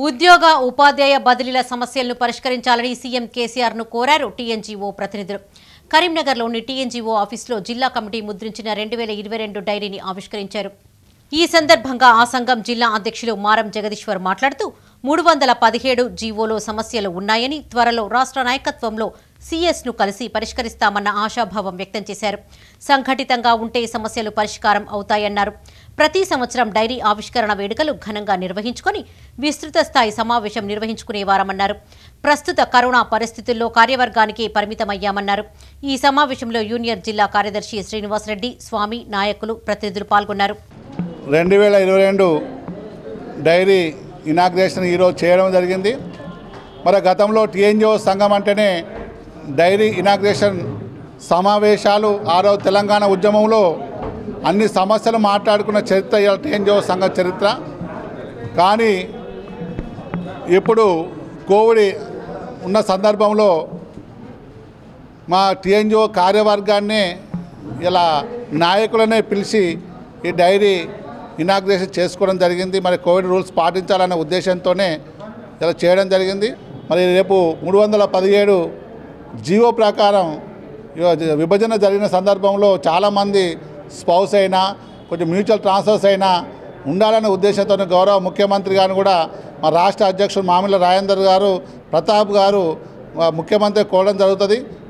ఉద్యోగ ఉపాధ్యాయ బదిలీల సమస్యలను పరిష్కరించాలని సీఎం కేసీఆర్ ను కోరారు టీఎన్జీఓ ప్రతినిధులు కరీంనగర్లోని టీఎన్జీఓ ఆఫీసులో జిల్లా కమిటీ ముద్రించిన రెండు వేల ఇరవై రెండు డైరీని ఆవిష్కరించారు ఈ సందర్భంగా ఆ సంఘం జిల్లా అధ్యక్షులు మారం జగదీశ్వర్ మాట్లాడుతూ మూడు వందల పదిహేడు జీవోలో సమస్యలు ఉన్నాయని త్వరలో రాష్ట్ర నాయకత్వంలో సీఎస్ ను కలిసి పరిష్కరిస్తామన్న ఆశాభావం వ్యక్తం చేశారు సంఘటితంగా ఉంటే సమస్యలు పరిష్కారం అవుతాయన్నారు ప్రతి సంవత్సరం డైరీ ఆవిష్కరణ వేడుకలు ఘనంగా నిర్వహించుకొని విస్తృత స్థాయి సమావేశం నిర్వహించుకునేవారమన్నారు ప్రస్తుత కరోనా పరిస్థితుల్లో కార్యవర్గానికి పరిమితమయ్యామన్నారు ఈ సమావేశంలో యూనియన్ జిల్లా కార్యదర్శి శ్రీనివాసరెడ్డి స్వామి నాయకులు ప్రతినిధులు పాల్గొన్నారు రెండు వేల ఇరవై రెండు డైరీ ఇనాగ్రేషన్ ఈరోజు చేయడం జరిగింది మరి గతంలో టీఎన్జిఓ సంఘం అంటేనే డైరీ ఇనాగ్రేషన్ సమావేశాలు ఆరో తెలంగాణ ఉద్యమంలో అన్ని సమస్యలు మాట్లాడుకున్న చరిత్ర ఇవాళ టీఎన్జిఓ సంఘ చరిత్ర కానీ ఇప్పుడు కోవిడ్ ఉన్న సందర్భంలో మా టీఎన్జిఓ కార్యవర్గాన్ని ఇలా నాయకులనే పిలిచి ఈ డైరీ ఇనాగ్రేషన్ చేసుకోవడం జరిగింది మరి కోవిడ్ రూల్స్ పాటించాలనే ఉద్దేశంతోనే ఇలా చేయడం జరిగింది మరి రేపు మూడు వందల పదిహేడు జీవో ప్రకారం ఇవ- విభజన జరిగిన సందర్భంలో చాలామంది స్పౌస్ అయినా కొంచెం మ్యూచువల్ ట్రాన్స్ఫర్స్ అయినా ఉండాలనే ఉద్దేశంతో గౌరవ ముఖ్యమంత్రి గారిని కూడా మా రాష్ట్ర అధ్యక్షుడు మామిళ్ళ రాజేందర్ గారు ప్రతాప్ గారు మా ముఖ్యమంత్రి కోరడం జరుగుతుంది